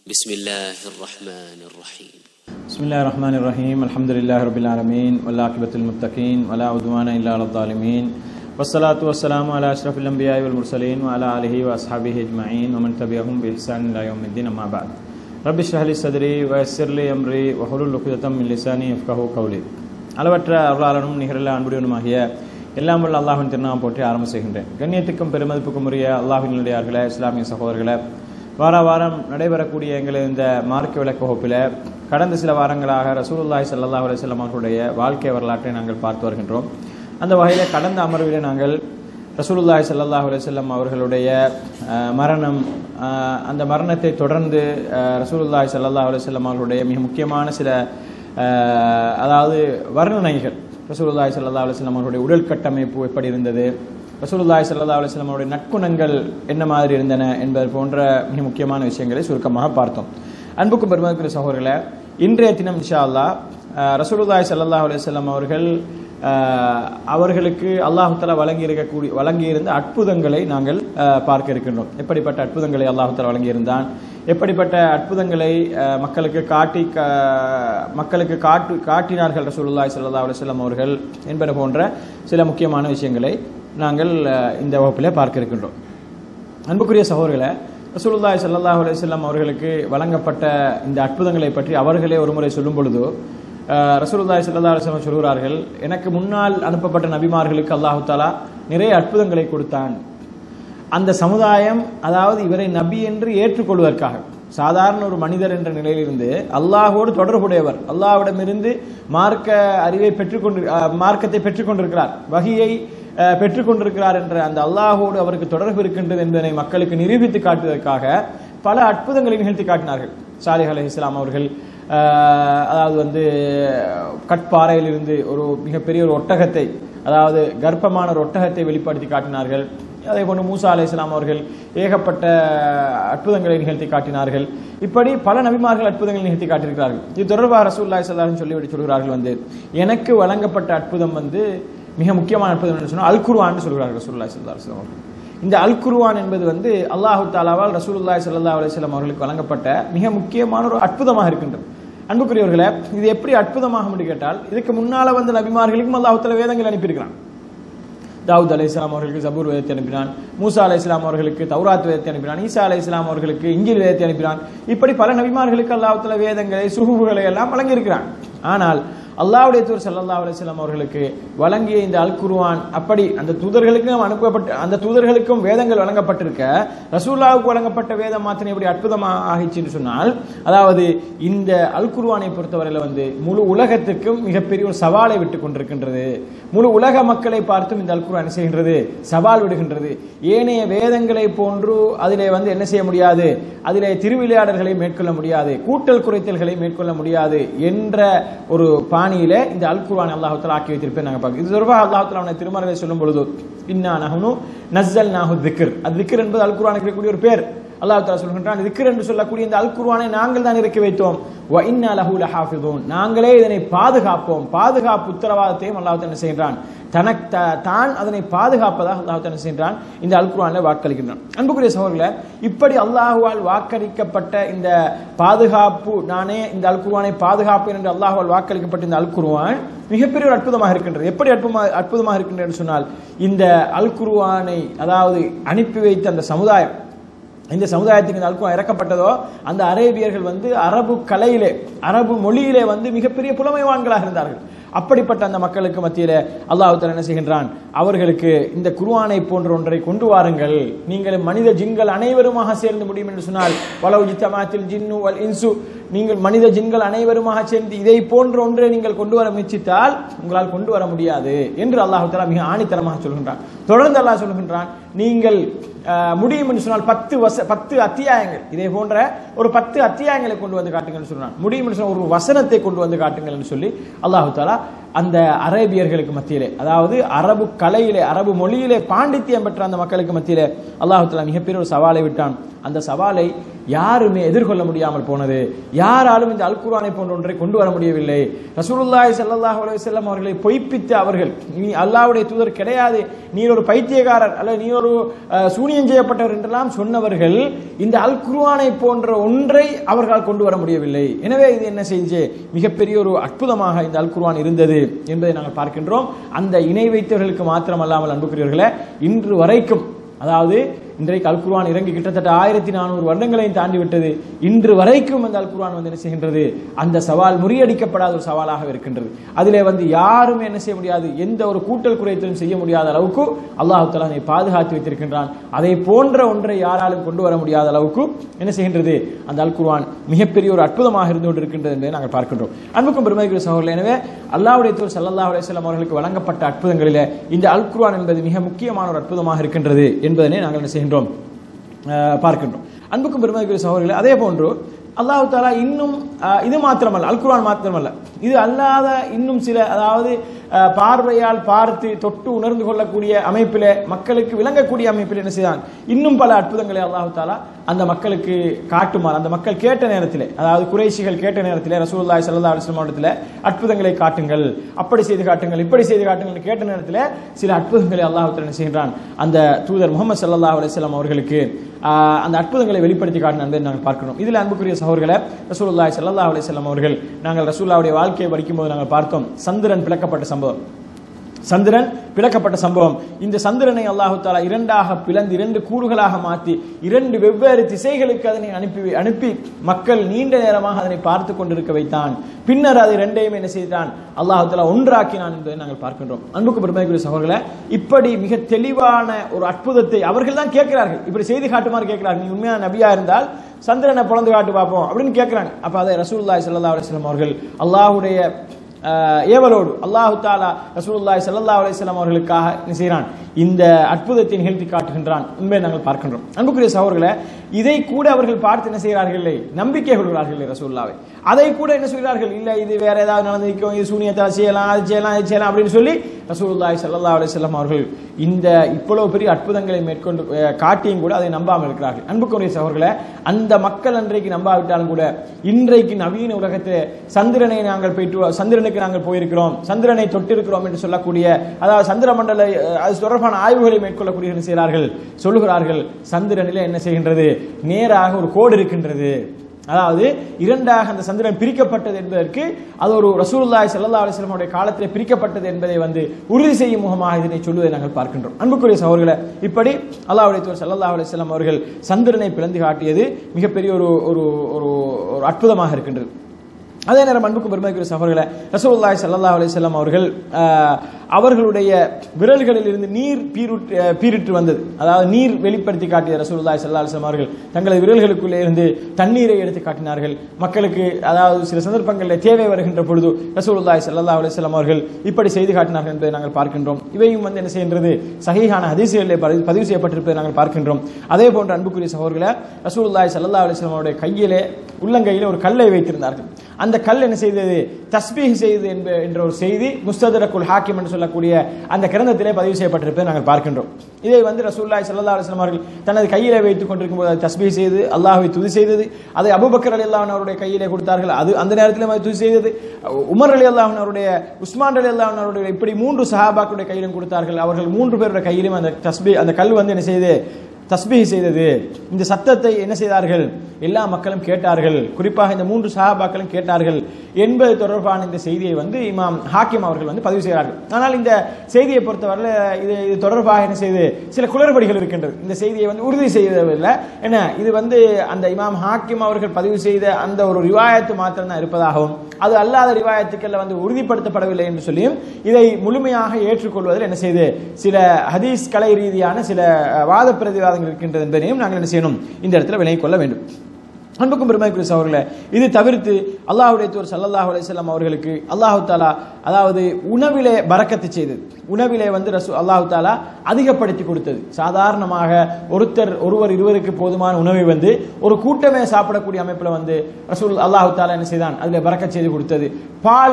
بسم الله الرحمن الرحيم بسم الله الرحمن الرحيم الحمد لله رب العالمين والعاقبة للمتقين ولا عدوان إلا على الظالمين والصلاة والسلام على أشرف الأنبياء والمرسلين وعلى آله وأصحابه أجمعين ومن تبعهم بإحسان إلى يوم الدين أما بعد رب اشرح لي صدري ويسر لي أمري وحلل عقدة من لساني يفقهوا قولي அளவற்ற அருளாளனும் நிகரில் அன்புடையனுமாகிய எல்லாம் வல்ல அல்லாஹின் திருநாமம் போற்றி ஆரம்ப செய்கின்றேன் கண்ணியத்துக்கும் பெருமதிப்புக்கும் உரிய அல்லாஹின் நிலையார்களே இஸ்லாமிய சகோதரர்களே வார வாரம் நடைபெறக்கூடிய எங்களது இந்த மார்க்க விளக்க வகுப்பில் கடந்த சில வாரங்களாக ரசூலுல்லாஹி ஸல்லல்லாஹு அலைஹி வஸல்லம் அவர்களுடைய வாழ்க்கை வரலாற்றை நாங்கள் பார்த்து வருகின்றோம் அந்த வகையில் கடந்த அமர்விலே நாங்கள் ரசூலுல்லாஹி ஸல்லல்லாஹு அலைஹி வஸல்லம் அவர்களுடைய அஹ், மரணம் அஹ், அந்த மரணத்தை தொடர்ந்து அஹ், ரசூலுல்லாஹி ஸல்லல்லாஹு அலைஹி வஸல்லம் அவர்களுடைய மிக முக்கியமான சில அஹ், அதாவது வர்ணனைகள் ரசூலுல்லாஹி ஸல்லல்லாஹு அலைஹி வஸல்லம் அவர்களுடைய உடல் கட்டமைப்பு எப்படி இருந்தது ரசூலுல்லாஹி ஸல்லல்லாஹு அலைஹி வஸல்லம் அவருடைய நற்குணங்கள் என்ன மாதிரி இருந்தன என்பது போன்ற மிக முக்கியமான விஷயங்களை சுருக்கமாக பார்த்தோம் அன்புக்கும் பெருமதிக்குரிய சகோதரர்களே இன்றைய தினம் இன்ஷா அல்லாஹ் அஹ், ரசூலுல்லாஹி ஸல்லல்லாஹு அலைஹி வஸல்லம் அவர்கள் அஹ், அவர்களுக்கு அல்லாஹ் தஆலா வழங்கி இருக்கக்கூடிய வழங்கியிருந்த அற்புதங்களை நாங்கள் அஹ், பார்க்க இருக்கின்றோம் எப்படிப்பட்ட அற்புதங்களை அல்லாஹ் தஆலா வழங்கியிருந்தான் எப்படிப்பட்ட அற்புதங்களை அஹ், மக்களுக்கு காட்டி க- மக்களுக்கு காட்டு காட்டினார்கள் ரசூலுல்லாஹி ஸல்லல்லாஹு அலைஹி வஸல்லம் அவர்கள் என்பது போன்ற சில முக்கியமான விஷயங்களை நாங்கள் அஹ், இந்த வகுப்பிலே பார்க்க இருக்கின்றோம் அன்புக்குரிய சகோதரர்களே ரசூலுல்லாஹி ஸல்லல்லாஹு அலைஹி வஸல்லம் அவர்களுக்கு வழங்கப்பட்ட இந்த அற்புதங்களை பற்றி அவர்களே ஒருமுறை சொல்லும் பொழுது அஹ், ரசூலுல்லாஹி ஸல்லல்லாஹு அலைஹி வஸல்லம் சொல்கிறார்கள் எனக்கு முன்னால் அனுப்பப்பட்ட நபிமார்களுக்கு அல்லாஹு தாலா நிறைய அற்புதங்களை கொடுத்தான் அந்த சமுதாயம் அதாவது இவரை நபி என்று ஏற்றுக்கொள்வதற்காக சாதாரண ஒரு மனிதர் என்ற நிலையிலிருந்து அல்லாஹோடு தொடர்புடையவர் அல்லாஹ்விடமிருந்து மார்க்க அறிவை பெற்றுக்கொண்டு அஹ், மார்க்கத்தை பெற்றுக்கொண்டிருக்கிறார் வகியை அஹ், பெற்றுக்கொண்டிருக்கிறார் என்ற அந்த அல்லாஹோடு அவருக்கு தொடர்பு இருக்கின்றது என்பதை மக்களுக்கு நிரூபித்து காட்டுவதற்காக பல அற்புதங்களை நிகழ்த்தி காட்டினார்கள் சாலிஹ் அலைஹி இஸ்லாம் அவர்கள் அஹ், அதாவது வந்து கட்பாறையிலிருந்து ஒரு மிகப்பெரிய ஒரு ஒட்டகத்தை அதாவது கர்ப்பமான ஒரு ஒட்டகத்தை வெளிப்படுத்தி காட்டினார்கள் அதே போன்று மூசா அலை இஸ்லாம் அவர்கள் ஏகப்பட்ட அற்புதங்களை நிகழ்த்தி காட்டினார்கள் இப்படி பல நபிமார்கள் அற்புதங்களை நிகழ்த்தி காட்டியிருக்கிறார்கள் இது தொடர்பாக ரசூல்லாய் சல்லாஹும் சொல்லிவிட்டு சொல்கிறார்கள் வந்து எனக்கு வழங்கப்பட்ட அற்புதம் வந்து மிக முக்கியமான அற்புதம் என்று சொன்னால் அல் குர்ஆன் சொல்கிறார்கள் ரசூல்லாய் சல்லா அலுவலாம் அவர்கள் இந்த அல் குர்ஆன் என்பது வந்து அல்லாஹு தாலாவால் ரசூலுல்லாஹி ஸல்லல்லாஹு அலைஹி வஸல்லம் அவர்களுக்கு வழங்கப்பட்ட மிக முக்கியமான ஒரு அற்புதமாக இருக்கின்றது அன்புக்குரியவர்களே இது எப்படி அற்புதமாகும் என்று கேட்டால் இதுக்கு முன்னால வந்த நபிமார்களுக்கும் அல்லாஹு தாலா வேதங்கள் அனுப்பியிருக்கிறான் தாவூத் அலை இஸ்லாம் அவர்களுக்கு ஜபூர் வேதத்தை அனுப்பினான் மூசா அலை இஸ்லாம் அவர்களுக்கு தௌராத் வேதத்தை அனுப்பினான் ஈசா அலை இஸ்லாம் அவர்களுக்கு இங்கில் வேதத்தை அனுப்பினான் இப்படி பல நபிமார்களுக்கு அல்லாஹ்வுத்தல வேதங்களை சுகுபுகளை எல்லாம் வழங்கியிருக்கிறான் ஆனால் அல்லாஹ்வுடைய தூர் ஸல்லல்லாஹு அலைஹி வஸல்லம் அவர்களுக்கு வழங்கிய இந்த அல் குர்ஆன் அப்படி அந்த தூதர்களுக்கும் அனுப்பப்பட்ட அந்த தூதர்களுக்கும் வேதங்கள் வழங்கப்பட்டிருக்க ரசூலுல்லாஹுக்கு வழங்கப்பட்ட வேதம் மாத்திரம் எப்படி அற்புதமாக ஆகிச்சுன்னு சொன்னால் அதாவது இந்த அல் குர்ஆனை பொறுத்தவரையில வந்து முழு உலகத்துக்கும் மிகப்பெரிய ஒரு சவாலை விட்டு கொண்டிருக்கின்றது முழு உலக மக்களை பார்த்தும் இந்த அல் குர்ஆன் என்ன செய்கின்றது சவால் விடுகின்றது ஏனைய வேதங்களை போன்று அதிலே வந்து என்ன செய்ய முடியாது அதிலே திருவிளையாடல்களை மேற்கொள்ள முடியாது கூட்டல் குறைத்தல்களை மேற்கொள்ள முடியாது என்ற ஒரு பாணியில இந்த அல் குர்ஆன் அல்லாஹ் தஆலா ஆக்கி வைத்திருப்பேன் நாங்க பார்க்கிறோம் இது தொடர்பாக அல்லாஹ் தஆலா அவனை திருமறையை சொல்லும் பொழுது இன்னா நஹனு நஸ்ஸல்நாஹு திக்ர் அது திக்ர் என்பது அல் குர்ஆனுக்கு இருக்கக்கூடிய ஒரு பேர் அல்லாஹ் தஆலா சொல்கின்றான் திக்ர் என்று சொல்லக்கூடிய இந்த அல் குர்ஆனை நாங்கள் தான் இறக்கி வைத்தோம் வ இன்னா லஹு லஹாஃபிதூன் நாங்களே இதனை பாதுகாப்போம் பாதுகாப்பு உத்தரவாதத்தையும் அல்லாஹ் தஆலா என்ன செய்கின்றான் தனக்கு த- தான் அதனை பாதுகாப்பதாக அல்லாஹ் தஆலா என்ன செய்கின்றான் இந்த அல் குர்ஆனில் வாக்களிக்கின்றான் அன்புக்குரிய சகோதரர்களே இப்படி அல்லாஹுவால் வாக்களிக்கப்பட்ட இந்த பாதுகாப்பு நானே இந்த அல் குர்ஆனை பாதுகாப்பேன் என்று அல்லாஹுவால் வாக்களிக்கப்பட்ட இந்த அல் குர்ஆன் மிகப்பெரிய ஒரு அற்புதமாக இருக்கின்றது எப்படி அற்புதமாக அற்புதமாக இருக்கின்றது என்று சொன்னால் இந்த அல் குர்ஆனை அதாவது அனுப்பி வைத்த அந்த சமுதாயம் இந்த சமுதாயத்துக்கு இந்த அல்குவான் இறக்கப்பட்டதோ அந்த அரேபியர்கள் வந்து அரபு கலையிலே அரபு மொழியிலே வந்து மிகப்பெரிய புலமைவான்களாக இருந்தார்கள் அப்படிப்பட்ட அந்த மக்களுக்கு மத்தியில அல்லாஹ் தஆலா என்ன செய்கின்றான் அவர்களுக்கு இந்த குர்ஆனை போன்ற ஒன்றை கொண்டு வாருங்கள் நீங்கள் மனித ஜின்கள் அனைவருமாக சேர்ந்து முடியும் என்று சொன்னால் வலவு ஜித்தமாத்தில் ஜின்னு வல் இன்சு நீங்கள் மனித ஜின்கள் அனைவருமாக சேர்ந்து இதை போன்ற ஒன்றை நீங்கள் கொண்டு வர முயற்சித்தால் உங்களால் கொண்டு வர முடியாது என்று அல்லாஹ் தஆலா மிக ஆணித்தரமாக சொல்கின்றான் தொடர்ந்து அல்லாஹ் சொல்கின்றான் நீங்கள் அஹ், முடியும் என்று சொன்னால் பத்து வச பத்து அத்தியாயங்கள் இதே போன்ற ஒரு பத்து அத்தியாயங்களை கொண்டு வந்து காட்டுங்கள்னு சொல்றான் முடியும் என்று சொன்னால் ஒரு வசனத்தை கொண்டு வந்து காட்டுங்கள் என்று சொல்லி அல்லாஹு தாலா அந்த அரேபியர்களுக்கு மத்தியிலே அதாவது அரபு கலையிலே அரபு மொழியிலே பாண்டித்யம் பெற்ற அந்த மக்களுக்கு மத்தியிலே அல்லாஹு தஆலா மிகப்பெரிய ஒரு சவாலை விட்டான் அந்த சவாலை யாருமே எதிர்கொள்ள முடியாமல் போனது யாராலும் இந்த அல் குர்ஆனை போன்ற ஒன்றை கொண்டு வர முடியவில்லை ரசூலுல்லாஹி ஸல்லல்லாஹு அலைஹி வஸல்லம் அவர்களை பொய்ப்பித்த அவர்கள் நீ அல்லாஹ்வுடைய தூதர் கிடையாது நீர் ஒரு பைத்தியக்காரர் அல்லது நீ ஒரு அஹ், சூனியம் செய்யப்பட்டவர் என்றெல்லாம் சொன்னவர்கள் இந்த அல் குர்ஆனை போன்ற ஒன்றை அவர்களால் கொண்டு வர முடியவில்லை எனவே இது என்ன செஞ்சு மிகப்பெரிய ஒரு அற்புதமாக இந்த அல் குர்ஆன் இருந்தது என்பதை நாங்கள் பார்க்கின்றோம் அந்த இணை வைத்தவர்களுக்கு மாத்திரமல்லாமல் அன்புக்குரியவர்களே இன்று வரைக்கும் அதாவது இன்றைக்கு அல் குர்ஆன் இறங்கி கிட்டத்தட்ட ஆயிரத்தி நானூறு வருடங்களையும் தாண்டி விட்டது இன்று வரைக்கும் அந்த அல் குர்ஆன் வந்து என்ன செய்கின்றது அந்த சவால் முறியடிக்கப்படாத ஒரு சவாலாக இருக்கின்றது அதிலே வந்து யாருமே என்ன செய்ய முடியாது எந்த ஒரு கூட்டல் குறைத்தலும் செய்ய முடியாத அளவுக்கு அல்லாஹ் தஆலா அதை பாதுகாத்து வைத்திருக்கின்றான் அதை போன்ற ஒன்றை யாராலும் கொண்டு வர முடியாத அளவுக்கு என்ன செய்கின்றது அந்த அல் குர்ஆன் மிகப்பெரிய ஒரு அற்புதமாக இருந்து கொண்டிருக்கின்றது என்பதை நாங்கள் பார்க்கின்றோம் அன்புக்கும் பெருமைக்குரிய சகோதரர்களே எனவே அல்லாஹ்வுடைய தூர் ஸல்லல்லாஹு அலைஹி வஸல்லம் அவர்களுக்கு வழங்கப்பட்ட அற்புதங்களிலே இந்த அல் குர்ஆன் என்பது மிக முக்கியமான ஒரு அற்புதமாக இருக்கின்றது என்பதனை நாங்கள் என்ன செய்கின்றோம் அஹ், பார்க்கின்றோம் அன்புக்கும் பெருமைக்குரிய சகோதரர்களே அதே போன்று அல்லாஹ் தாலா இன்னும் அஹ், இது மாத்திரமல்ல அல் குர்ஆன் மாத்திரமல்ல இது அல்லாத இன்னும் சில அதாவது அஹ், பார்வையால் பார்த்து தொட்டு உணர்ந்து கொள்ளக்கூடிய அமைப்பிலே மக்களுக்கு விளங்கக்கூடிய அமைப்பில் என்ன செய்தான் இன்னும் பல அற்புதங்களை அல்லாஹ் தாலா அந்த மக்களுக்கு காட்டுமாறு அந்த மக்கள் கேட்ட நேரத்திலே அதாவது குறைஷிகள் கேட்ட நேரத்திலே ரசூலுல்லாஹி ஸல்லல்லாஹு அலைஹி வஸல்லம் இடத்துல அற்புதங்களை காட்டுங்கள் அப்படி செய்து காட்டுங்கள் இப்படி செய்து காட்டுங்கள் கேட்ட நேரத்தில் சில அற்புதங்களை அல்லாஹ் தஆலா என்ன செய்கின்றான் அந்த தூதர் முகமது ஸல்லல்லாஹு அலைஹி வஸல்லம் அவர்களுக்கு ஆஹ், அந்த அற்புதங்களை வெளிப்படுத்தி காட்டின என்பதை நாங்கள் பார்க்கிறோம் இதில் அன்புக்குரிய சகோதரர்களே ரசூலுல்லாஹி ஸல்லல்லாஹு அலைஹி வஸல்லம் அவர்கள் நாங்கள் ரசூலுல்லாஹ்வுடைய வாழ்க்கையை படிக்கும்போது நாங்கள் பார்த்தோம் சந்திரன் பிளக்கப்பட்ட சம்பவம் சந்திரன் பிளக்கப்பட்ட சம்பவம் இந்த சந்திரனை அல்லாஹு தாலா இரண்டாக பிளந்து இரண்டு கூறுகளாக மாற்றி இரண்டு வெவ்வேறு திசைகளுக்கு அதனை அனுப்பி அனுப்பி மக்கள் நீண்ட நேரமாக அதனை பார்த்து கொண்டிருக்க வைத்தான் பின்னர் அதை இரண்டையும் என்ன செய்தான் அல்லாஹு தாலா ஒன்றாக்கினான் என்பதை நாங்கள் பார்க்கின்றோம் அன்புக்கு பெருமைக்குரிய சகோதரர்களே இப்படி மிக தெளிவான ஒரு அற்புதத்தை அவர்கள் தான் கேட்கிறார்கள் இப்படி செய்தி காட்டுமாறு கேட்கிறார்கள் நீ உண்மையான நபியா இருந்தால் சந்திரனை பிளந்து காட்டு பார்ப்போம் அப்படின்னு கேட்கிறாங்க அப்ப அதை ரசூலுல்லாஹி ஸல்லல்லாஹு அலைஹி வஸல்லம் அவர்கள் அல்லாஹ்வுடைய ஆஹ் ஏவலோடு அல்லாஹு தாலா ரசூலுல்லாஹி ஸல்லல்லாஹு அலைஹி வஸல்லம் அவர்களுக்காக என்ன செய்கிறான் இந்த அற்புதத்தை நிகழ்த்தி காட்டுகின்றான் உண்மையை நாங்கள் பார்க்கின்றோம் அன்புக்குரிய சகோதரர்களே இதை கூட அவர்கள் பார்த்து என்ன செய்கிறார்கள் இல்லை நம்பிக்கை கொள்கிறார்கள் இல்லை ரசூலுல்லாவை அதை கூட என்ன சொல்கிறார்கள் இல்லை இது வேற ஏதாவது நடந்திருக்கும் இது சூனியத்தை செய்யலாம் அது செய்யலாம் இது செய்யலாம் அப்படின்னு சொல்லி ரசூலுல்லாஹி ஸல்லல்லாஹு அலைஹி வஸல்லம் அவர்கள் இந்த இவ்வளவு பெரிய அற்புதங்களை மேற்கொண்டு அஹ், காட்டியும் கூட அதை நம்பாமல் இருக்கிறார்கள் அன்புக்குரிய சகோதரர்களே அந்த மக்கள் அன்றைக்கு நம்பாவிட்டாலும் கூட இன்றைக்கு நவீன உலகத்தில் சந்திரனை நாங்கள் போயிட்டு சந்திரனுக்கு நாங்கள் போயிருக்கிறோம் சந்திரனை தொட்டிருக்கிறோம் என்று சொல்லக்கூடிய அதாவது சந்திர மண்டல அஹ், அது தொடர்பான ஆய்வுகளை மேற்கொள்ளக்கூடிய என்ன செய்கிறார்கள் சொல்லுகிறார்கள் சந்திரனிலே என்ன செய்கின்றது நேராக ஒரு கோடு இருக்கின்றது அதாவது இரண்டாக அந்த சந்திரன் பிரிக்கப்பட்டது என்பதற்கு அது ஒரு ரசூலுல்லாஹி ஸல்லல்லாஹு அலைஹி வஸல்லம் உடைய காலத்தில் பிரிக்கப்பட்டது என்பதை வந்து உறுதி செய்யும் முகமாக இதனை சொல்வதை நாங்கள் பார்க்கின்றோம் அன்புக்குரிய சகோதரர்களே இப்படி அல்லாஹ்வுடைய தூதர் ஸல்லல்லாஹு அலைஹி வஸல்லம் அவர்கள் சந்திரனை பிளந்து காட்டியது மிகப்பெரிய ஒரு ஒரு ஒரு ஒரு அற்புதமாக இருக்கின்றது அதே நேரம் அன்புக்கும் பெருமைக்குரிய சகோதரர்களே ரசூலுல்லாஹி ஸல்லல்லாஹு அலைஹி வஸல்லம் அவர்கள் ஆஹ், அவர்களுடைய விரல்களில் இருந்து நீர் பீருட் அஹ், பீரிட்டு வந்தது அதாவது நீர் வெளிப்படுத்தி காட்டிய ரசூலுல்லாஹி ஸல்லல்லாஹு அலைஹி வஸல்லம் அவர்கள் தங்களது விரல்களுக்குள்ளே இருந்து தண்ணீரை எடுத்து காட்டினார்கள் மக்களுக்கு அதாவது சில சந்தர்ப்பங்களில் தேவை வருகின்ற பொழுது ரசூலுல்லாஹி ஸல்லல்லாஹு அலைஹி வஸல்லம் அவர்கள் இப்படி செய்து காட்டினார்கள் என்பதை நாங்கள் பார்க்கின்றோம் இவையும் வந்து என்ன செய்கின்றது சஹீஹான ஹதீசுகளிலே பதிவு பதிவு செய்யப்பட்டிருப்பதை நாங்கள் பார்க்கின்றோம் அதே போன்ற அன்புக்குரிய சகோதரர்களே ரசூலுல்லாஹி ஸல்லல்லாஹு அலைஹி வஸல்லம் அவருடைய கையிலே உள்ளங்கையிலே ஒரு கல்லை வைத்திருந்தார்கள் அந்த கல் என்ன செய்தது தஸ்பீஹ் செய்தது என்ப என்ற ஒரு செய்தி முஸ்ததரக்குல் ஹாக்கிம் என்று சொல்லக்கூடிய அந்த கிரந்தத்திலே பதிவு செய்யப்பட்டிருப்பதை நாங்கள் பார்க்கின்றோம் இதை வந்து ரசூலுல்லாஹி ஸல்லல்லாஹு அலைஹி வஸல்லம் அவர்கள் தனது கையிலே வைத்துக் கொண்டிருக்கும் போது தஸ்பீஹ் செய்து அல்லாஹ்வை துதி செய்தது அதை அபூபக்கர் ரலியல்லாஹு அன்ஹு அவருடைய கையிலே கொடுத்தார்கள் அது அந்த நேரத்திலும் அது துதி செய்தது உமர் ரலியல்லாஹு அன்ஹு அவருடைய உஸ்மான் ரலியல்லாஹு அன்ஹு அவருடைய இப்படி மூன்று சஹாபாக்களுடைய கையிலும் கொடுத்தார்கள் அவர்கள் மூன்று பேருடைய கையிலும் அந்த தஸ்பீ அந்த கல் வந்து என்ன செய்து தஸ்பீஹ் செய்தது இந்த சத்தத்தை என்ன செய்தார்கள் எல்லா மக்களும் கேட்டார்கள் குறிப்பாக இந்த மூன்று சஹாபாக்களும் கேட்டார்கள் என்பது தொடர்பான இந்த செய்தியை வந்து இமாம் ஹாக்கிம் அவர்கள் வந்து பதிவு செய்கிறார்கள் ஆனால் இந்த செய்தியை பொறுத்தவரை இது இது தொடர்பாக என்ன செய்து சில குளறுபடிகள் இருக்கின்றது இந்த செய்தியை வந்து உறுதி செய்யவில்லை என்ன இது வந்து அந்த இமாம் ஹாக்கிம் அவர்கள் பதிவு செய்த அந்த ஒரு ரிவாயத்து மாத்திரம் தான் இருப்பதாகவும் அது அல்லாத ரிவாயத்துக்கள் வந்து உறுதிப்படுத்தப்படவில்லை என்று சொல்லியும் இதை முழுமையாக ஏற்றுக்கொள்வதில் என்ன செய்து சில ஹதீஸ் கலை ரீதியான சில அஹ், வாத பிரதிவாதங்கள் இருக்கின்றது என்பதையும் நாங்கள் என்ன செய்யணும் இந்த இடத்துல விலகிக் கொள்ள வேண்டும் அன்புக்கும் பெருமைக்குரிய சகோதரர்களே இது தவிர்த்து அல்லாஹ்வுடைய தூர் சல்லல்லாஹு அலைஹி வஸல்லம் அவர்களுக்கு அல்லாஹு தாலா அதாவது உணவிலே பறக்கத்து செய்தது உணவிலே வந்து ரசூ அல்லாஹு தாலா அதிகப்படுத்தி கொடுத்தது சாதாரணமாக ஒருத்தர் ஒருவர் இருவருக்கு போதுமான உணவை வந்து ஒரு கூட்டமே சாப்பிடக்கூடிய அமைப்பில் வந்து ரசூல் அல்லாஹு தாலா என்ன செய்தான் அதில் பறக்கத் செய்து கொடுத்தது பால்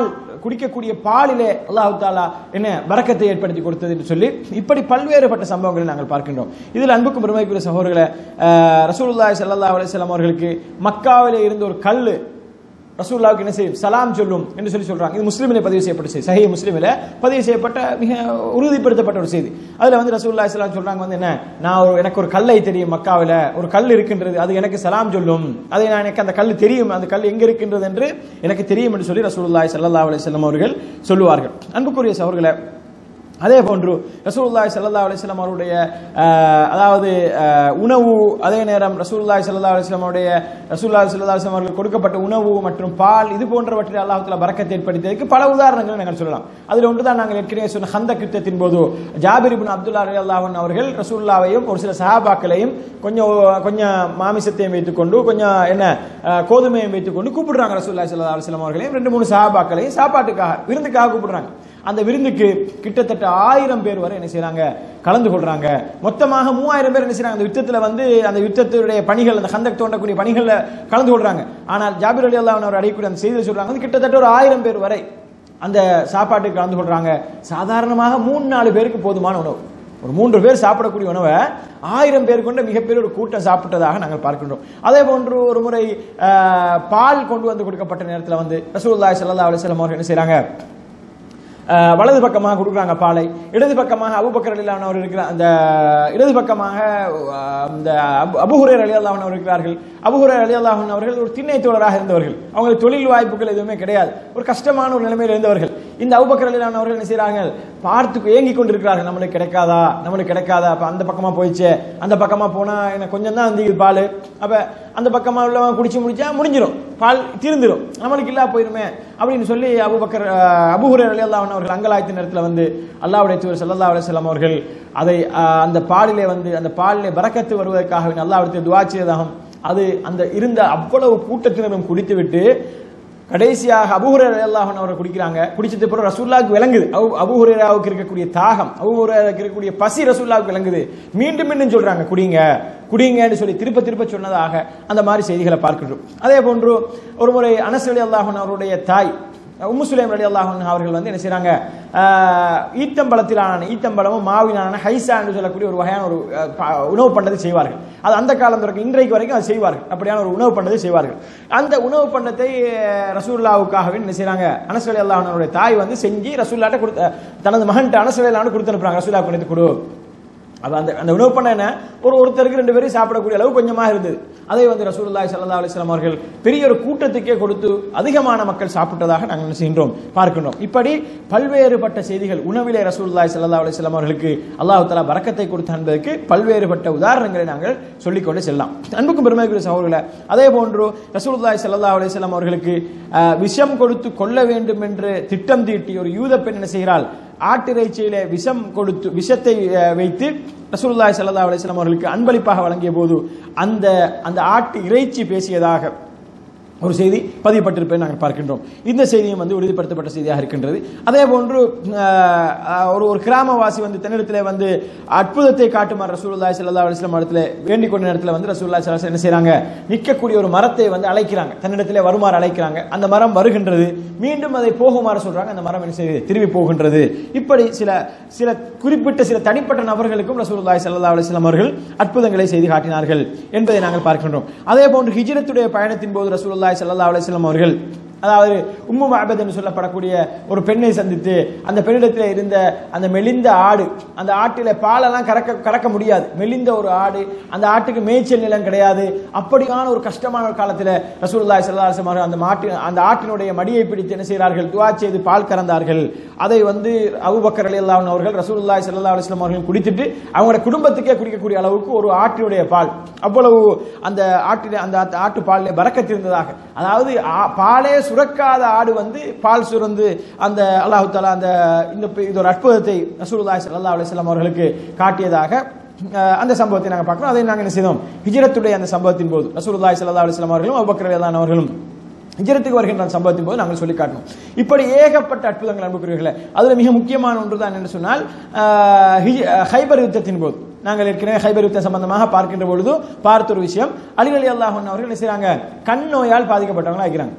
குடிக்கக்கூடிய பாலிலே அல்லாஹு தாலா என்ன பரக்கத்தை ஏற்படுத்தி கொடுத்தது என்று சொல்லி இப்படி பல்வேறுபட்ட சம்பவங்களை நாங்கள் பார்க்கின்றோம் இதில் அன்புக்கும் பெருமைக்குரிய சகோதரர்களை அஹ், ரசூலுல்லாஹி ஸல்லல்லாஹு அலைஹி வஸல்லம் அவர்களுக்கு மக்காவிலே இருந்த ஒரு கல்லு ரசூல்லாவுக்கு என்ன செய்யும் சலாம் சொல்லும் என்று சொல்லி சொல்றாங்க இது முஸ்லிமிலே பதிவு செய்யப்பட்ட செய்தி சஹீஹ் முஸ்லிமில் பதிவு செய்யப்பட்ட மிக உறுதிப்படுத்தப்பட்ட ஒரு செய்தி அதுல வந்து ரசூல்லா இஸ்லாம் சொல்றாங்க வந்து என்ன நான் ஒரு எனக்கு ஒரு கல்லை தெரியும் மக்காவில் ஒரு கல் இருக்கின்றது அது எனக்கு சலாம் சொல்லும் அதை நான் எனக்கு அந்த கல் தெரியும் அந்த கல் எங்க இருக்கின்றது என்று எனக்கு தெரியும் என்று சொல்லி ரசூலுல்லாஹி ஸல்லல்லாஹு அலைஹி வஸல்லம் அவர்கள் சொல்லுவார்கள் அன்புக்குரிய சகோதரர்களே அதே போன்று ரசூலுல்லாஹி ஸல்லல்லாஹு அலைஹி வஸல்லம் அவருடைய அஹ், அதாவது அஹ், உணவு அதே நேரம் ரசூலுல்லாஹி ஸல்லல்லாஹு அலைஹி வஸல்லம் அவருடைய ரசூலுல்லாஹி ஸல்லல்லாஹு அலைஹி வஸல்லம் அவர்கள் கொடுக்கப்பட்ட உணவு மற்றும் பால் இது போன்றவற்றில் அல்லாஹ் தஆலா பரக்கத்தை ஏற்படுத்தியதற்கு பல உதாரணங்களை நாங்கள் சொல்லலாம் அதில் ஒன்று தான் நாங்கள் ஏற்கனவே சொன்ன ஹந்தக் யுத்தத்தின் போது ஜாபிர் இப்னு அப்துல்லா ரலியல்லாஹு அன்ஹு அவர்கள் ரசூலுல்லாவையும் ஒரு சில சஹாபாக்களையும் கொஞ்சம் கொஞ்சம் மாமிசத்தையும் வைத்துக்கொண்டு கொஞ்சம் என்ன அஹ், கோதுமையும் வைத்துக்கொண்டு கூப்பிடுறாங்க ரசூலுல்லாஹி ஸல்லல்லாஹு அலைஹி வஸல்லம் அவர்களையும் ரெண்டு மூணு சஹாபாக்களையும் சாப்பாட்டுக்காக விருந்துக்காக கூப்பிடுறாங்க அந்த விருந்துக்கு கிட்டத்தட்ட ஆயிரம் பேர் வரை என்ன செய்றாங்க கலந்து கொள்றாங்க மொத்தமாக மூவாயிரம் பேர் என்ன செய்றாங்க அந்த யுத்தத்துல வந்து அந்த யுத்தத்துடைய பணிகள் அந்த ஹந்தக் தோண்டக்கூடிய பணிகள்ல கலந்து கொள்றாங்க ஆனால் ஜாபிர் அலி அல்லாஹ் அவர் அடையக்கூடிய அந்த செய்தியை சொல்றாங்க வந்து கிட்டத்தட்ட ஒரு ஆயிரம் பேர் வரை அந்த சாப்பாட்டுக்கு கலந்து கொள்றாங்க சாதாரணமாக மூணு நாலு பேருக்கு போதுமான உணவு ஒரு மூன்று பேர் சாப்பிடக்கூடிய உணவை ஆயிரம் பேர் கொண்ட மிகப்பெரிய ஒரு கூட்டம் சாப்பிட்டதாக நாங்கள் பார்க்கின்றோம் அதே போன்று ஒரு முறை ஆஹ், பால் கொண்டு வந்து கொடுக்கப்பட்ட நேரத்தில் வந்து ரசூலுல்லாஹி ஸல்லல்லாஹு அலைஹி வஸல்லம் அவர்கள் என்ன செய்றாங்க அஹ், வலது பக்கமாக கொடுக்குறாங்க பாலை இடது பக்கமாக அபுபக்கர் அலிலான் அவர் இருக்கிற அந்த இடது பக்கமாக அஹ், இந்த அபு- அபுஹுரேர் அலி அல்லாஹன் அவர் இருக்கிறார்கள் அபுஹுரேர் அலி அல்லாஹன் அவர்கள் ஒரு திண்ணை தோழராக இருந்தவர்கள் அவங்களுக்கு தொழில் வாய்ப்புகள் எதுவுமே கிடையாது ஒரு கஷ்டமான ஒரு நிலைமையில் இருந்தவர்கள் இந்த அபுபக்கர் அலிலான் அவர்கள் என்ன செய்றார்கள் பார்த்து ஏங்கி கொண்டிருக்கிறார்கள் நம்மளுக்கு கிடைக்காதா நம்மளுக்கு கிடைக்காதா அப்ப அந்த பக்கமா போயிடுச்சு அந்த பக்கமா போனா எனக்கு கொஞ்சம் தான் வந்து பால் அப்ப அந்த பக்கமா உள்ளவன் குடிச்சு முடிச்சா முடிஞ்சிடும் பால் தீர்ந்துடும் நம்மளுக்கு இல்லா போயிருமே அப்படின்னு சொல்லி அபுபக்கர் அஹ், அபூஹுரேர் ரலியல்லாஹு அன்ஹு அவர்கள் அங்கலாய்த்த நேரத்தில் வந்து அல்லாஹ்வுடைய தூதர் ஸல்லல்லாஹு அலைஹி வஸல்லம் அவர்கள் அதை அஹ், அந்த பாலிலே வந்து அந்த பாலிலே பரக்கத்து வருவதற்காக அல்லாஹ்விடத்தில் துஆ செய்ததாகும் அது அந்த இருந்த அவ்வளவு கூட்டத்தினரும் குடித்துவிட்டு கடைசியாக அபூஹுரேர் ரலியல்லாஹு அன்ஹு அவர்கள் குடிக்கிறாங்க குடிச்சது பிறகு ரசூலுல்லாஹ்வுக்கு விளங்குது அபு அபூஹுரேராவுக்கு இருக்கக்கூடிய தாகம் அபூஹுரேராவுக்கு இருக்கக்கூடிய பசி ரசூலுல்லாஹ்வுக்கு விளங்குது மீண்டும் மீண்டும் சொல்றாங்க குடிங்க குடிங்கன்னு சொல்லி திருப்ப திருப்ப சொன்னதாக அந்த மாதிரி செய்திகளை பார்க்கின்றோம் அதே போன்று ஒரு முறை அனஸ் ரலியல்லாஹு அன்ஹு அவருடைய தாய் உம்மு சுலைம் ரலி அவர்கள் வந்து என்ன செய்றாங்க ஆஹ், ஈத்தம்பழத்திலான ஈத்தம்பழமும் மாவினான ஹைசா என்று சொல்லக்கூடிய ஒரு வகையான ஒரு அஹ், ப- உணவு பண்ணதை செய்வார்கள் அது அந்த காலம் வரைக்கும் இன்றைக்கு வரைக்கும் அதை செய்வார்கள் அப்படியான ஒரு உணவு பண்ணதை செய்வார்கள் அந்த உணவு பண்ணத்தை அஹ், ரசூலுல்லாவுக்காகவே என்ன செய்றாங்க அனஸ் ரலி அவருடைய தாய் வந்து செஞ்சு ரசூல்லாட்ட கொடுத்த தனது மகன்கிட்ட அனஸ் ரலி கொடுத்து அனுப்புறாங்க ரசூல்லா கொண்டு வந்து கொடு அப்ப அந்த அந்த உணவு பண்ண என்ன ஒரு ஒருத்தருக்கு ரெண்டு பேரும் சாப்பிடக்கூடிய அளவு கொஞ்சமாக இருந்தது அதை வந்து ரசூலுல்லாஹி ஸல்லல்லாஹு அலைஹி வஸல்லம் அவர்கள் பெரிய ஒரு கூட்டத்துக்கே கொடுத்து அதிகமான மக்கள் சாப்பிட்டதாக நாங்கள் என்ன செய்கின்றோம் பார்க்கின்றோம் இப்படி பல்வேறுபட்ட செய்திகள் உணவிலே ரசூலுல்லாஹி ஸல்லல்லாஹு அலைஹி வஸல்லம் அவர்களுக்கு அல்லாஹ் தஆலா பரக்கத்தை கொடுத்த என்பதற்கு பல்வேறுபட்ட உதாரணங்களை நாங்கள் சொல்லிக்கொண்டு செல்லலாம் அன்புக்கும் பெருமைக்குரிய சகோதரர்களே அதே போன்று ரசூலுல்லாஹி ஸல்லல்லாஹு அலைஹி வஸல்லம் அவர்களுக்கு அஹ், விஷம் கொடுத்து கொல்ல வேண்டும் என்று திட்டம் தீட்டி ஒரு யூத பெண் என்ன செய்கிறாள் ஆட்டிறைச்சியிலே விஷம் கொடுத்து விஷத்தை அஹ், வைத்து ரசூலுல்லாஹி ஸல்லல்லாஹு அலைஹி வஸல்லம் அவர்களுக்கு அன்பளிப்பாக வழங்கிய போது அந்த அந்த ஆட்டு இறைச்சி பேசியதாக ஒரு செய்தி பதியப்பட்டிருப்பதை நாங்கள் பார்க்கின்றோம் இந்த செய்தியும் வந்து உறுதிப்படுத்தப்பட்ட செய்தியாக இருக்கின்றது அதே போன்று அஹ், அஹ், ஒரு ஒரு கிராமவாசி வந்து தன்னிடத்தில் வந்து அற்புதத்தை காட்டுமாறு ரசூலுல்லாஹி ஸல்லல்லாஹு அலைஹி வஸல்லம் இடத்துல வேண்டிக் கொண்ட நேரத்தில் வந்து ரசூலுல்லாஹி ஸல்லல்லாஹு அலைஹி வஸல்லம் என்ன செய்றாங்க நிற்கக்கூடிய ஒரு மரத்தை வந்து அழைக்கிறாங்க தன்னிடத்திலே வருமாறு அழைக்கிறாங்க அந்த மரம் வருகின்றது மீண்டும் அதை போகுமாறு சொல்றாங்க அந்த மரம் என்ன செய்யுது திரும்பி போகின்றது இப்படி சில சில குறிப்பிட்ட சில தனிப்பட்ட நபர்களுக்கும் ரசூலுல்லாஹி ஸல்லல்லாஹு அலைஹி வஸல்லம் அவர்கள் அற்புதங்களை செய்து காட்டினார்கள் என்பதை நாங்கள் பார்க்கின்றோம் அதே போன்று ஹிஜ்ரத்துடைய பயணத்தின் போது ரசூலுல்லாஹி ஸல்லல்லாஹு அலைஹி வஸல்லம் அவர்கள் அதாவது உம்மு மஅபத் என்று சொல்லப்படக்கூடிய ஒரு பெண்ணை சந்தித்து அந்த பெண்ணிடத்தில் இருந்த அந்த மெலிந்த ஆடு அந்த ஆட்டில பாலெல்லாம் கறக்க கறக்க முடியாது மெலிந்த ஒரு ஆடு அந்த ஆட்டுக்கு மேய்ச்சல் நிலம் கிடையாது அப்படியான ஒரு கஷ்டமான ஒரு காலத்தில் ரசூலுல்லாஹி ஸல்லல்லாஹு அலைஹி வஸல்லம் அவர்கள் அந்த மாட்டு அந்த ஆட்டினுடைய மடியை பிடித்து என்ன செய்கிறார்கள் துஆ செய்து பால் கறந்தார்கள் அதை வந்து அபூபக்கர் ரலியல்லாஹு அன்ஹு அவர்கள் ரசூலுல்லாஹி ஸல்லல்லாஹு அலைஹி வஸல்லம் அவர்கள் குடித்துட்டு அவங்களோட குடும்பத்துக்கே குடிக்கக்கூடிய அளவுக்கு ஒரு ஆட்டினுடைய பால் அவ்வளவு அந்த ஆட்டின அந்த ஆட்டு- ஆட்டு பாலில் பறக்கத்து இருந்ததாக அதாவது ஆ- பாலே சுரக்காத ஆடு வந்து பால் சுரந்து அந்த அல்லாஹு தாலா அந்த இந்த ப- இது ஒரு அற்புதத்தை ரசூலுல்லாஹி ஸல்லல்லாஹு அலைஹி வஸல்லம் அவர்களுக்கு காட்டியதாக அஹ், அந்த சம்பவத்தை நாங்கள் பார்க்கிறோம் அதை நாங்கள் என்ன செய்தோம் ஹிஜ்ரத்துடைய அந்த சம்பவத்தின் போது ரசூலுல்லாஹி ஸல்லல்லாஹு அலைஹி வஸல்லம் அவர்களும் அபூபக்கர் ரலியல்லாஹு அன்ஹு அவர்களும் ஹிஜ்ரத்துக்கு வருகின்ற அந்த சம்பவத்தின் போது நாங்கள் சொல்லி காட்டணும் இப்படி ஏகப்பட்ட அற்புதங்கள் அன்புக்குரியவர்களே அதுல மிக முக்கியமான ஒன்று தான் என்று சொன்னால் ஆஹ், ஹிஜ்- ஆஹ், ஹைபர் யுத்தத்தின் போது நாங்கள் ஏற்கனவே ஹைபர் யுத்தம் சம்பந்தமாக பார்க்கின்ற பொழுது பார்த்த ஒரு விஷயம் அலி அலி அல்லாஹன் அவர்கள் என்ன செய்றாங்க கண் நோயால் பாதிக்கப்பட்டவங்களா இருக்கிறாங்க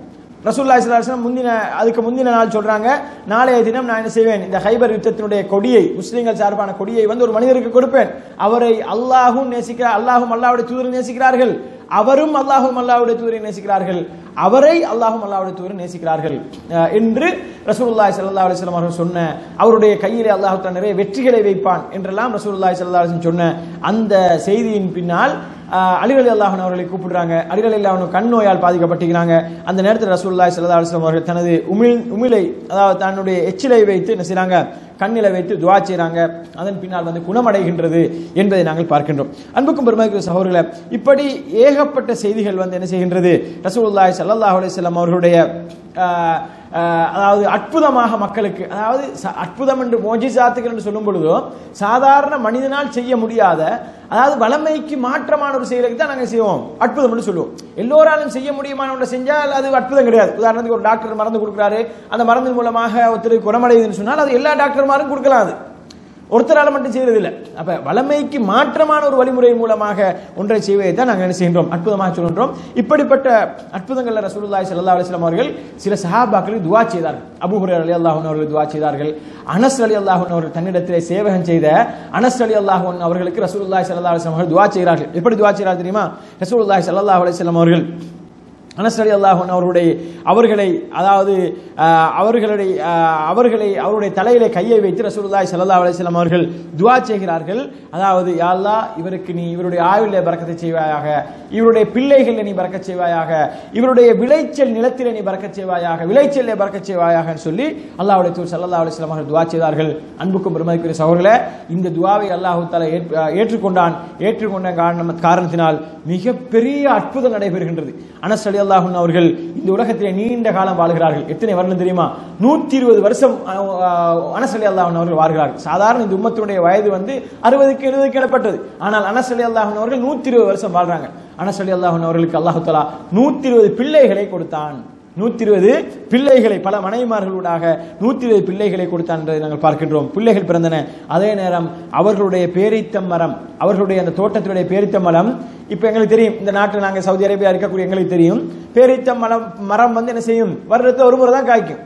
ரசூல்லா இஸ்லாம் முந்தின அதுக்கு முந்தின நாள் சொல்றாங்க நாளைய தினம் நான் என்ன செய்வேன் இந்த ஹைபர் யுத்தத்தினுடைய கொடியை முஸ்லிம்கள் சார்பான கொடியை வந்து ஒரு மனிதருக்கு கொடுப்பேன் அவரை அல்லாஹும் நேசிக்கிறார் அல்லாஹும் அல்லாவுடைய தூதரை நேசிக்கிறார்கள் அவரும் அல்லாஹும் அல்லாவுடைய தூதரை நேசிக்கிறார்கள் அவரை அல்லாஹும் அல்லாவுடைய தூதரை நேசிக்கிறார்கள் அஹ், என்று ரசூலுல்லாஹி ஸல்லல்லாஹு அலைஹி வஸல்லம் அவர்கள் சொன்ன அவருடைய கையிலே அல்லாஹ் தஆலா நிறைய வெற்றிகளை வைப்பான் என்றெல்லாம் ரசூலுல்லாஹி ஸல்லல்லாஹு அலைஹி வஸல்லம் சொன்ன அந்த செய்தியின் பின்னால் ஆஹ் அலிவலி அல்லாஹன் அவர்களை கூப்பிடுறாங்க அலிவலி அல்லாஹன் கண் நோயால் பாதிக்கப்பட்டிருக்கிறாங்க அந்த நேரத்தில் ரசூலுல்லாஹி ஸல்லல்லாஹு அலைஹி வஸல்லம் அவர்கள் தனது உமிழ் உமிழை அதாவது தன்னுடைய எச்சிலை வைத்து என்ன செய்றாங்க கண்ணில வைத்து துவா செய்றாங்க அதன் பின்னால் வந்து குணமடைகின்றது என்பதை நாங்கள் பார்க்கின்றோம் அன்புக்கும் பெருமைக்குரிய சகோதரர்களே இப்படி ஏகப்பட்ட செய்திகள் வந்து என்ன செய்கின்றது ரசூலுல்லாஹி ஸல்லல்லாஹு அலைஹி வஸல்லம் அவர்களுடைய ஆஹ், ஆஹ், அதாவது அற்புதமாக மக்களுக்கு அதாவது ச- அற்புதம் என்று மோஜிசாத்துகள் என்று சொல்லும் பொழுதோ சாதாரண மனிதனால் செய்ய முடியாத அதாவது வளமைக்கு மாற்றமான ஒரு செயலுக்கு தான் நாங்கள் செய்வோம் அற்புதம் என்று சொல்லுவோம் எல்லோராலும் செய்ய முடியுமான ஒன்றை செஞ்சால் அது அற்புதம் கிடையாது உதாரணத்துக்கு ஒரு டாக்டர் மருந்து கொடுக்குறாரு அந்த மருந்தின் மூலமாக ஒருத்தருக்கு குணமடையுதுன்னு சொன்னால் அது எல்லா டாக்டர்மாரும் கொடுக்கலாம் அது ஒருத்தரால மட்டும் செய்யறது இல்லை அப்ப வளமைக்கு மாற்றமான ஒரு வழிமுறை மூலமாக ஒன்றை செய்வதை தான் நாங்கள் என்ன செய்கின்றோம் அற்புதமாக சொல்கின்றோம் இப்படிப்பட்ட அற்புதங்கள்ல ரசூலுல்லாஹி ஸல்லல்லாஹு அலைஹி வஸல்லம் அவர்கள் சில சஹாபாக்களுக்கு துவா செய்தார்கள் அபூ ஹுரைரா ரலியல்லாஹு அன்ஹு அவர்கள் துவா செய்தார்கள் அனஸ் ரலியல்லாஹு அன்ஹு அவர்கள் தன்னிடத்திலே சேவகம் செய்த அனஸ் ரலியல்லாஹு அன்ஹு அவர்களுக்கு ரசூலுல்லாஹி ஸல்லல்லாஹு அலைஹி வஸல்லம் அவர்கள் துவா செய்கிறார்கள் எப்படி துவா செய்கிறார்கள் தெரியுமா ரசூலுல்லாஹி ஸல்லல்லாஹு அலைஹி வஸல்லம் அவர்கள் அனஸ் அலி அல்லாஹன் அவருடைய அவர்களை அதாவது ஆஹ், அவர்களுடைய ஆஹ், அவர்களை அவருடைய தலையிலே கையை வைத்து ரசூலுல்லாஹி ஸல்லல்லாஹு அலைஹி வஸல்லம் அவர்கள் துஆ செய்கிறார்கள் அதாவது யா அல்லாஹ் இவருக்கு நீ இவருடைய ஆயுள பரக்கத்தை செய்வாயாக இவருடைய பிள்ளைகளில் நீ பறக்கச் செய்வாயாக இவருடைய விளைச்சல் நிலத்திலே நீ பறக்கச் செய்வாயாக விளைச்சலிலே பறக்கச் செய்வாயாக சொல்லி அல்லாஹ்வுடைய தூர் ஸல்லல்லாஹு அலைஹி வஸல்லம் அவர்கள் துஆ செய்தார்கள் அன்புக்கும் பெருமதிக்குரிய சகோதரர்களே இந்த துஆவை அல்லாஹ் தஆலா ஏற்று- ஏற்றுக்கொண்டான் ஏற்றுக்கொண்ட காரணம் காரணத்தினால் மிகப்பெரிய அற்புதம் நடைபெறுகின்றது அனஸ் அலி அல்லாஹன் அவர்கள் இந்த உலகத்திலே நீண்ட காலம் வாழ்கிறார்கள் எத்தனை வருடம் தெரியுமா நூத்தி இருபது வருஷம் அஹ், அஹ், அனஸ் அலி அல்லாஹன் அவர்கள் வாழ்கிறார்கள் சாதாரண இந்த உம்மத்தினுடைய வயது வந்து அறுபதுக்கு எழுபதுக்கு இடப்பட்டது ஆனால் அனஸ் அலி அல்லாஹன் அவர்கள் நூத்தி இருபது வருஷம் வாழ்றாங்க அனஸ் அலி அல்லாஹன் அவர்களுக்கு அல்லாஹு தஆலா நூத்தி இருபது பிள்ளைகளை கொடுத்தான் நூத்தி இருபது பிள்ளைகளை பல மனைவிமார்களூடாக நூத்தி இருபது பிள்ளைகளை கொடுத்தான் என்பதை நாங்கள் பார்க்கின்றோம் பிள்ளைகள் பிறந்தன அதே நேரம் அவர்களுடைய பேரித்த மரம் அவர்களுடைய அந்த தோட்டத்தினுடைய பேரித்த மரம் இப்ப எங்களுக்கு தெரியும் இந்த நாட்டில் நாங்கள் சவுதி அரேபியா இருக்கக்கூடிய எங்களுக்கு தெரியும் பேரித்த மரம் மரம் வந்து என்ன செய்யும் வருடத்துல ஒரு முறை தான் காய்க்கும்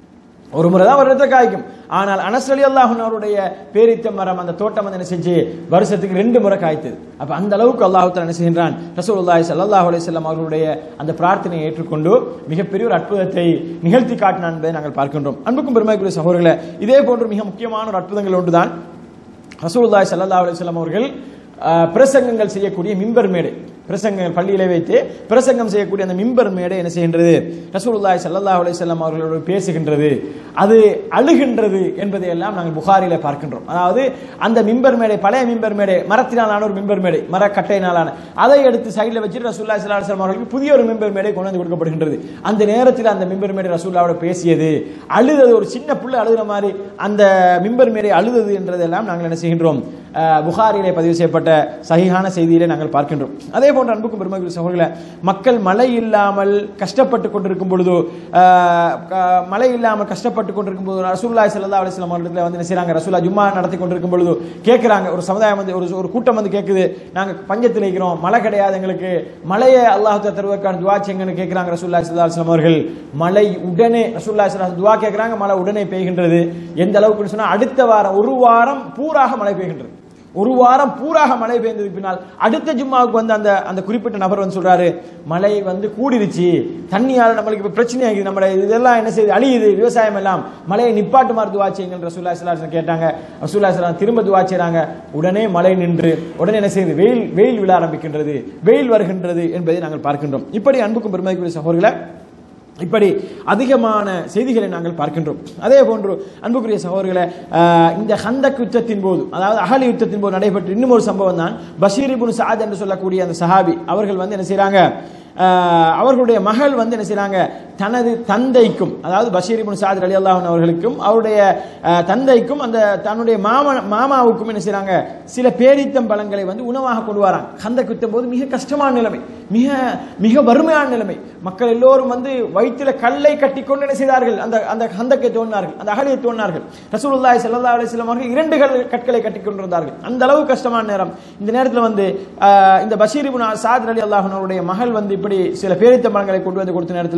ஒரு முறை தான் வருடத்துல காய்க்கும் ஆனால் அனஸ் அலி அல்லாஹன் அவருடைய பேரித்த மரம் அந்த தோட்டம் வந்து என்ன செஞ்சு வருஷத்துக்கு ரெண்டு முறை காய்த்தது அப்ப அந்த அளவுக்கு அல்லாஹு தஆலா என்ன செய்கின்றான் ரசூலுல்லாஹி ஸல்லல்லாஹு அலைஹி வஸல்லம் அவர்களுடைய அந்த பிரார்த்தனையை ஏற்றுக்கொண்டு மிகப்பெரிய ஒரு அற்புதத்தை நிகழ்த்தி காட்டினான் என்பதை நாங்கள் பார்க்கின்றோம் அன்புக்கும் பெருமைக்குரிய சகோதரர்களே இதே போன்று மிக முக்கியமான ஒரு அற்புதங்கள் ஒன்றுதான் ரசூலுல்லாஹி ஸல்லல்லாஹு அலைஹி வஸல்லம் அவர்கள் அஹ், பிரசங்கங்கள் செய்யக்கூடிய மிம்பர் மேடை பிரசங்கங்கள் பள்ளியிலே வைத்து பிரசங்கம் செய்யக்கூடிய அந்த மிம்பர் மேடை என்ன செய்கின்றது ரசூலுல்லாஹி ஸல்லல்லாஹு அலைஹி வஸல்லம் அவர்களோடு பேசுகின்றது அது அழுகின்றது என்பதை எல்லாம் நாங்கள் புகாரில பார்க்கின்றோம் அதாவது அந்த மிம்பர் மேடை பழைய மிம்பர் மேடை மரத்தினாலான ஒரு மிம்பர் மேடை மரக்கட்டையினாலான அதை எடுத்து சைடில் வச்சுட்டு ரசூலுல்லாஹி ஸல்லல்லாஹு அலைஹி வஸல்லம் அவர்களுக்கு புதிய ஒரு மிம்பர் மேடை கொண்டு வந்து கொடுக்கப்படுகின்றது அந்த நேரத்தில் அந்த மிம்பர் மேடை ரசூல்லாவோட பேசியது அழுதது ஒரு சின்ன புள்ள அழுகிற மாதிரி அந்த மிம்பர் மேடை அழுதது என்றதெல்லாம் நாங்கள் என்ன செய்கின்றோம் அஹ், புகாரிலே பதிவு செய்யப்பட்ட சகிஹான செய்தியிலே நாங்கள் பார்க்கின்றோம் அதே போன்ற அன்புக்கும் பெருமக்கள் சகோதரர்களே மக்கள் மழை இல்லாமல் கஷ்டப்பட்டு கொண்டிருக்கும் பொழுது அஹ், க- மழை இல்லாமல் கஷ்டப்பட்டு கொண்டிருக்கும் போது ரசூலுல்லாஹி ஸல்லல்லாஹு அலைஹி வஸல்லம் அவர்களிடத்துல வந்து என்ன செய்றாங்க ரசூலா ஜும்மா நடத்தி கொண்டிருக்கும் பொழுது கேட்கறாங்க ஒரு சமுதாயம் வந்து ஒரு ஒரு கூட்டம் வந்து கேட்குது நாங்க பஞ்சத்தில் இருக்கிறோம் மழை கிடையாது எங்களுக்கு மழையை அல்லாஹ் தருவதற்கான துவா செய்யுங்கன்னு கேட்கறாங்க ரசூலுல்லாஹி ஸல்லல்லாஹு அலைஹி வஸல்லம் அவர்கள் மழை உடனே ரசூலுல்லாஹி ஸல்லல்லாஹு அலைஹி வஸல்லம் துவா கேட்கறாங்க மழை உடனே பெய்கின்றது எந்த அளவுக்குன்னு சொன்னா அடுத்த வாரம் ஒரு வாரம் பூராக மழை பெய்கின்றது ஒரு வாரம் பூராக மழை பெய்ந்ததுக்கு பின்னால் அடுத்த ஜும்மாவுக்கு வந்து அந்த அந்த குறிப்பிட்ட நபர் வந்து சொல்றாரு மழை வந்து கூடிருச்சு தண்ணியால நம்மளுக்கு இப்ப பிரச்சனை ஆகுது நம்ம இதெல்லாம் என்ன செய்யுது அழியுது விவசாயம் எல்லாம் மழையை நிப்பாட்டுமாறு துவா செய்யுங்கள் ரசூல்லா ஸல்லல்லாஹு கேட்டாங்க ரசூல்லா ஸல்லல்லாஹு திரும்ப துவா செய்றாங்க உடனே மழை நின்று உடனே என்ன செய்யுது வெயில் வெயில் விழ ஆரம்பிக்கின்றது வெயில் வருகின்றது என்பதை நாங்கள் பார்க்கின்றோம் இப்படி அன்புக்கும் பெருமதிக்குரிய சகோதரர்களை இப்படி அதிகமான செய்திகளை நாங்கள் பார்க்கின்றோம் அதே போன்று அன்புக்குரிய சகோதரர்களே ஆஹ், இந்த ஹந்தக் யுத்தத்தின் போது அதாவது அகலி யுத்தத்தின் போது நடைபெற்ற இன்னும் ஒரு சம்பவம் தான் பஷீர் இப்னு சாத் என்று சொல்லக்கூடிய அந்த சஹாபி அவர்கள் வந்து என்ன செய்றாங்க ஆஹ், அவர்களுடைய மகள் வந்து என்ன செய்றாங்க தனது தந்தைக்கும் அதாவது பஷீர் இப்னு சாத் அலி அல்லாஹன் அவர்களுக்கும் அவருடைய ஆஹ், தந்தைக்கும் அந்த தன்னுடைய மாமா மாமாவுக்கும் என்ன செய்றாங்க சில பேரித்தம் பழங்களை வந்து உணவாக கொண்டு வராங்க ஹந்தக் யுத்தம் போது மிக கஷ்டமான நிலைமை மிக மிக வறுமையான நிலைமை மக்கள் எல்லோரும் வந்து வயிற்றில கல்லை கட்டி கொண்டு என்ன செய்தார்கள் அந்த அந்த ஹந்தக்கை தோன்றார்கள் அந்த அகலியை தோன்றார்கள் ரசூலுல்லாஹி ஸல்லல்லாஹு அலைஹி வஸல்லம் அவர்கள் இரண்டு கல் கற்களை கட்டி கொண்டிருந்தார்கள் அந்த அளவு கஷ்டமான நேரம் இந்த நேரத்தில் வந்து ஆஹ், இந்த பஷீர் இப்னு சாத் அலி அல்லாஹனுடைய மகள் வந்து இப்படி சில பேரித்த மரங்களை கொண்டு வந்து கொடுத்த நேரத்தில்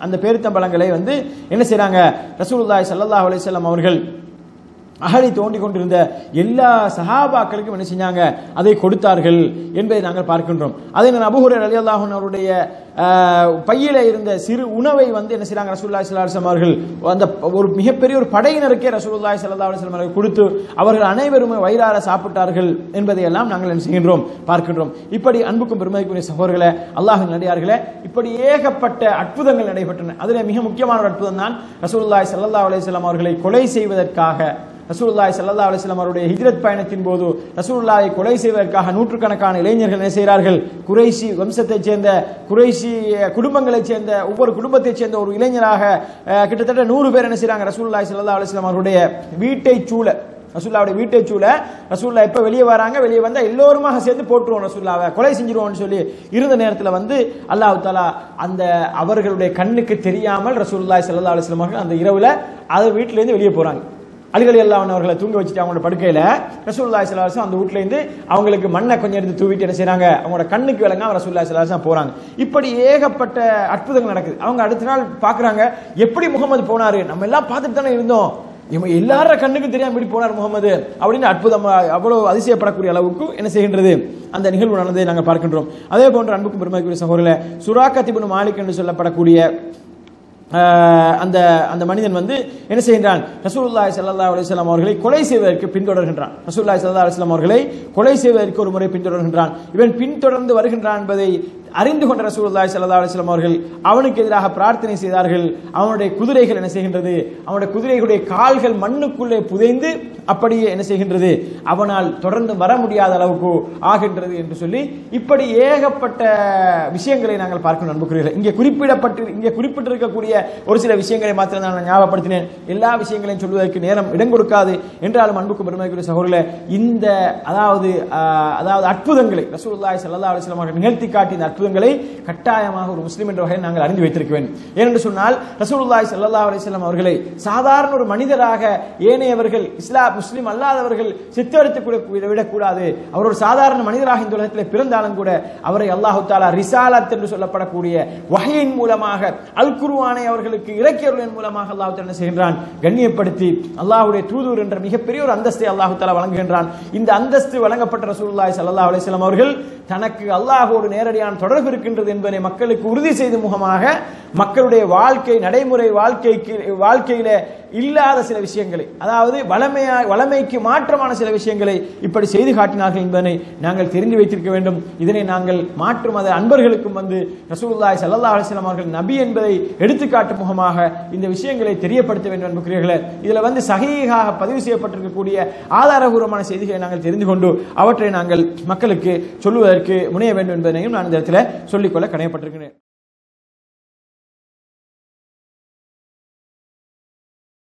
அந்த பேரித்தம்பழங்களை வந்து என்ன செய்றாங்க ரசூலுல்லாஹி ஸல்லல்லாஹு அலைஹி வஸல்லம் அவர்கள் அகழி தோண்டி கொண்டிருந்த எல்லா சஹாபாக்களுக்கும் என்ன செஞ்சாங்க அதை கொடுத்தார்கள் என்பதை நாங்கள் பார்க்கின்றோம் அதை நான் அபுஹுரர் அலி அல்லாஹன் அவருடைய ஆஹ், பையில இருந்த சிறு உணவை வந்து என்ன செய்றாங்க ரசூலுல்லாஹி ஸல்லல்லாஹு அலைஹி வஸல்லம் அவர்கள் அந்த ஒரு மிகப்பெரிய ஒரு படையினருக்கே ரசூலுல்லாஹி ஸல்லல்லாஹு அலைஹி வஸல்லம் அவர்கள் கொடுத்து அவர்கள் அனைவரும் வயிறார சாப்பிட்டார்கள் என்பதையெல்லாம் நாங்கள் என்ன செய்கின்றோம் பார்க்கின்றோம் இப்படி அன்புக்கும் பெருமதிக்குரிய சகோதரர்களே அல்லாஹின் நடிகார்களே இப்படி ஏகப்பட்ட அற்புதங்கள் நடைபெற்றன அதில் மிக முக்கியமான ஒரு அற்புதம் தான் ரசூலுல்லாஹி ஸல்லல்லாஹு அலைஹி வஸல்லம் அவர்களை கொலை செய்வதற்காக ரசூலுல்லாஹி ஸல்லல்லாஹு அலைஹி வஸல்லம் அவருடைய ஹிஜ்ரத் பயணத்தின் போது ரசூலுல்லாஹை கொலை செய்வதற்காக நூற்றுக்கணக்கான இளைஞர்கள் என்ன செய்கிறார்கள் குறைஷி வம்சத்தைச் சேர்ந்த குறைஷி அஹ், குடும்பங்களைச் சேர்ந்த ஒவ்வொரு குடும்பத்தைச் சேர்ந்த ஒரு இளைஞராக அஹ், கிட்டத்தட்ட நூறு பேர் என்ன செய்றாங்க ரசூலுல்லாஹி ஸல்லல்லாஹு அலைஹி வஸல்லம் அவருடைய வீட்டை சூழ ரசூல்லாவுடைய வீட்டை சூழ ரசூல்லா எப்ப வெளியே வராங்க வெளியே வந்தா எல்லோருமாக சேர்த்து போட்டுருவோம் ரசூல்லாவை கொலை செஞ்சிருவோம்னு சொல்லி இருந்த நேரத்தில் வந்து அல்லாஹ் தாலா அந்த அவர்களுடைய கண்ணுக்கு தெரியாமல் ரசூலுல்லாஹி ஸல்லல்லாஹு அலைஹி வஸல்லம் அவர்கள் அந்த இரவுல அது வீட்டில இருந்து வெளியே போறாங்க அலிகளி அல்லாஹ் அவர்களை தூங்க வச்சுட்டு அவங்களோட படுக்கையில ரசூலுல்லாஹி ஸல்லல்லாஹு அலைஹி வஸல்லம் அந்த வீட்ல இருந்து அவங்களுக்கு மண்ணை கொஞ்சம் எடுத்து தூவிட்டு என்ன செய்றாங்க அவங்களோட கண்ணுக்கு விளங்காம ரசூலுல்லாஹி ஸல்லல்லாஹு அலைஹி வஸல்லம் போறாங்க இப்படி ஏகப்பட்ட அற்புதங்கள் நடக்குது அவங்க அடுத்த நாள் பாக்குறாங்க எப்படி முகமது போனாரு நம்ம எல்லாம் பார்த்துட்டு தானே இருந்தோம் இவன் எல்லார கண்ணுக்கும் தெரியாம இப்படி போனார் முகமது அப்படின்னு அற்புதமா அவ்வளவு அதிசயப்படக்கூடிய அளவுக்கு என்ன செய்கின்றது அந்த நிகழ்வு நடந்ததை நாங்கள் பார்க்கின்றோம் அதே போன்று அன்புக்கும் பெருமைக்குரிய சகோதரர்களே சுராக்கத்திபுன் மாலிக் என்று சொல்லப்படக்கூடிய ஆஹ், அந்த அந்த மனிதன் வந்து என்ன செய்கின்றான் ரசூலுல்லாஹி ஸல்லல்லாஹு அலைஹி வஸல்லம் அவர்களை கொலை செய்வதற்கு பின்தொடர்கின்றான் ரசூலுல்லாஹி ஸல்லல்லாஹு அலைஹி வஸல்லம் அவர்களை கொலை செய்வதற்கு ஒரு முறை பின்தொடர்கின்றான் இவன் பின்தொடர்ந்து வருகின்றான் என்பதை அறிந்து கொண்ட ரசூலுல்லாஹி ஸல்லல்லாஹு அலைஹி வஸல்லம் அவர்கள் அவனுக்கு எதிராக பிரார்த்தனை செய்தார்கள் அவனுடைய குதிரைகள் என்ன செய்கின்றது அவனுடைய குதிரைகளுடைய கால்கள் மண்ணுக்குள்ளே புதைந்து அப்படியே என்ன செய்கின்றது அவனால் தொடர்ந்து வர முடியாத அளவுக்கு ஆகின்றது என்று சொல்லி இப்படி ஏகப்பட்ட விஷயங்களை நாங்கள் பார்க்கணும் அன்புக்குரியவர்களே இங்கே குறிப்பிடப்பட்டு இங்கே குறிப்பிட்டிருக்கக்கூடிய ஒரு சில விஷயங்களை மாத்திரம் நான் ஞாபகப்படுத்தினேன் எல்லா விஷயங்களையும் சொல்வதற்கு நேரம் இடம் கொடுக்காது என்றாலும் அன்புக்கும் பெருமைக்குரிய சகோதரர்களே இந்த அதாவது ஆஹ், அதாவது அற்புதங்களை ரசூலுல்லாஹி ஸல்லல்லாஹு அலைஹி வஸல்லம் அவர்கள் நிகழ்த்தி காட்டிய இந்த அற்புதங்களை கட்டாயமாக ஒரு முஸ்லிம் என்ற வகையில் நாங்கள் அறிந்து வைத்திருக்க வேண்டும் ஏனென்று சொன்னால் ரசூலுல்லாஹி ஸல்லல்லாஹு அலைஹி வஸல்லம் அவர்களை சாதாரண ஒரு மனிதராக ஏனையவர்கள் இஸ்லாம் முஸ்லிம் அல்லாதவர்கள் சித்தரித்துக் கூட விடக்கூடாது அவர் ஒரு சாதாரண மனிதராக இந்த உலகத்தில் பிறந்தாலும் கூட அவரை அல்லாஹு தாலா ரிசாலத் என்று சொல்லப்படக்கூடிய வகையின் மூலமாக அல் குருவானை அவர்களுக்கு இறக்கியவர்களின் மூலமாக அல்லாஹு தாலா என்ன செய்கின்றான் கண்ணியப்படுத்தி அல்லாஹ்வுடைய தூதுவர் என்ற மிகப்பெரிய ஒரு அந்தஸ்தை அல்லாஹு தாலா வழங்குகின்றான் இந்த அந்தஸ்து வழங்கப்பட்ட ரசூலுல்லாஹி ஸல்லல்லாஹு அலைஹி வஸல்லம் அவர்கள் தனக்கு அல்லாஹோடு நேரடியான தொடர்பு இருக்கின்றது என்பதை மக்களுக்கு உறுதி செய்த முகமாக மக்களுடைய வாழ்க்கை நடைமுறை வாழ்க்கைக்கு வாழ்க்கையில இல்லாத சில விஷயங்களை அதாவது வளமையா வளமைக்கு மாற்றமான சில விஷயங்களை இப்படி செய்து காட்டினார்கள் என்பதனை நாங்கள் தெரிந்து வைத்திருக்க வேண்டும் இதனை நாங்கள் மாற்று மத அன்பர்களுக்கும் வந்து ரசூலுல்லாஹி ஸல்லல்லாஹு அலைஹி வஸல்லம் அவர்கள் நபி என்பதை எடுத்துக்காட்டும் முகமாக இந்த விஷயங்களை தெரியப்படுத்த வேண்டும் என்புக்குரியவர்களே இதுல வந்து சகிகாக பதிவு செய்யப்பட்டிருக்கக்கூடிய ஆதாரபூர்வமான செய்திகளை நாங்கள் தெரிந்து கொண்டு அவற்றை நாங்கள் மக்களுக்கு சொல்லுவதற்கு முனைய வேண்டும் என்பதனையும் நான் இந்த இடத்துல சொல்லிக்கொள்ள கடமைப்பட்டிருக்கிறேன்